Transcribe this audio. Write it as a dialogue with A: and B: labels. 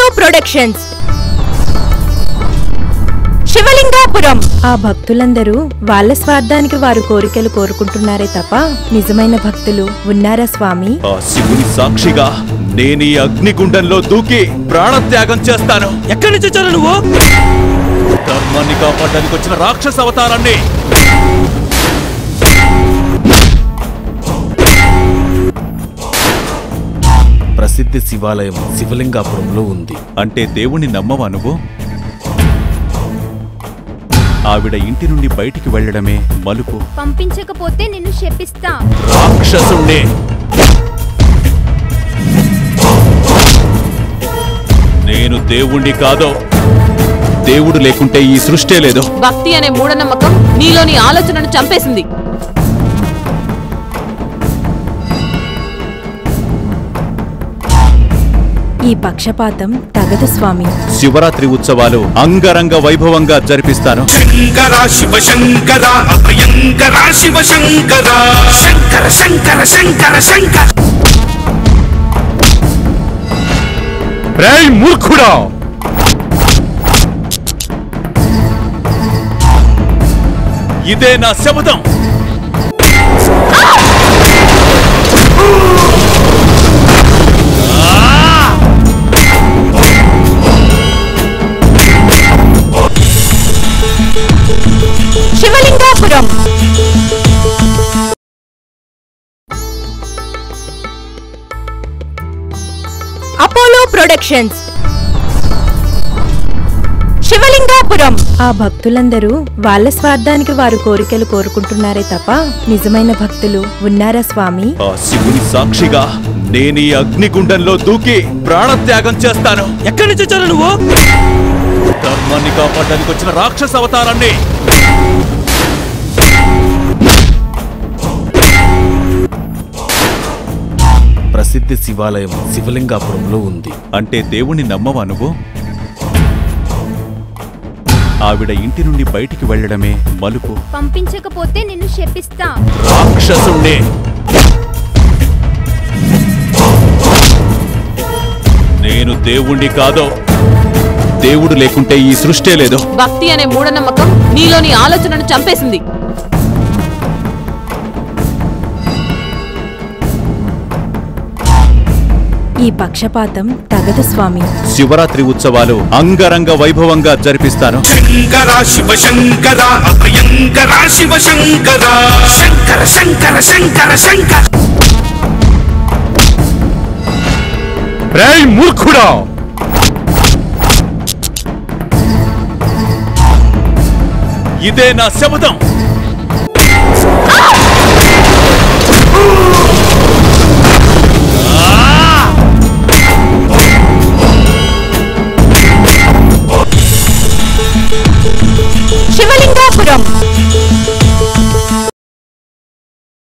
A: productions శివలింగాపురం
B: ఆ భక్తులందరూ వాళ్ళ స్వార్థానికి వారు కోరికలు కోరుకుంటున్నారే తప్ప నిజమైన భక్తులు ఉన్నారా స్వామి
C: ఆ శివుని సాక్షిగా నేను ఈ అగ్నిగుండంలో దూకి ప్రాణత్యాగం చేస్తాను
D: ఎక్కడి నుంచి వచ్చారు నువ్వు
C: ధర్మాన్ని కాపాడడానికి వచ్చిన రాక్షస అవతారాన్ని
E: ప్రసిద్ధ శివాలయం శివలింగాపురంలో ఉంది
C: అంటే దేవుణ్ణి నమ్మవా నువ్వు ఆవిడ ఇంటి నుండి బయటికి వెళ్ళడమే మలుపు
A: పంపించకపోతే నిన్ను శపిస్తా
C: రాక్షసుణ్ణి నేను దేవుణ్ణి కాదో దేవుడు లేకుంటే ఈ సృష్టే లేదు
F: భక్తి అనే మూఢనమ్మకం నీలోని ఆలోచనను చంపేసింది
B: ఈ పక్షపాతం తగదు స్వామి
C: శివరాత్రి ఉత్సవాలు అంగరంగ వైభవంగా జరిపిస్తాను
G: శంకర శివ శంకర అభయంకర శివ శంకర శంకర శంకర శంకర శంకర
C: రేయ్ మూర్ఖుడా ఇదే నా శపథం
A: శివలింగాపురం అపోలో ప్రొడక్షన్స్ శివలింగాపురం
B: ఆ భక్తులందరూ వాళ్ళ స్వార్థానికి వారు కోరికలు కోరుకుంటున్నారే తప్ప నిజమైన భక్తులు ఉన్నారా స్వామి
C: ఆ శివుని సాక్షిగా నేను ఈ అగ్నిగుండంలో దూకి ప్రాణత్యాగం చేస్తాను
D: ఎక్కడి నుంచి వచ్చారు నువ్వు
C: ధర్మాన్ని కాపాడడానికి వచ్చిన రాక్షస అవతారాన్ని
E: ప్రసిద్ధ శివాలయం శివలింగాపురంలో ఉంది
C: అంటే దేవుణ్ణి నమ్మవా నువ్వు ఆవిడ ఇంటి నుండి బయటికి వెళ్ళడమే మలుపు
A: పంపించకపోతే నిన్ను శపిస్తా
C: రాక్షసుణ్ణి నేను దేవుణ్ణి కాదో దేవుడు లేకుంటే ఈ సృష్టే లేదు
F: భక్తి అనే మూఢనమ్మకం నీలోని ఆలోచనను చంపేసింది
B: ఈ పక్షపాతం తగదు స్వామి
C: శివరాత్రి ఉత్సవాలు అంగరంగ వైభవంగా జరిపిస్తాను
G: శంకర శివ శంకర అభయంకర శివ శంకర శంకర శంకర శంకర శంకర
C: రేయ్ మూర్ఖుడా ఇదే నా శపథం
A: శివలింగాపురం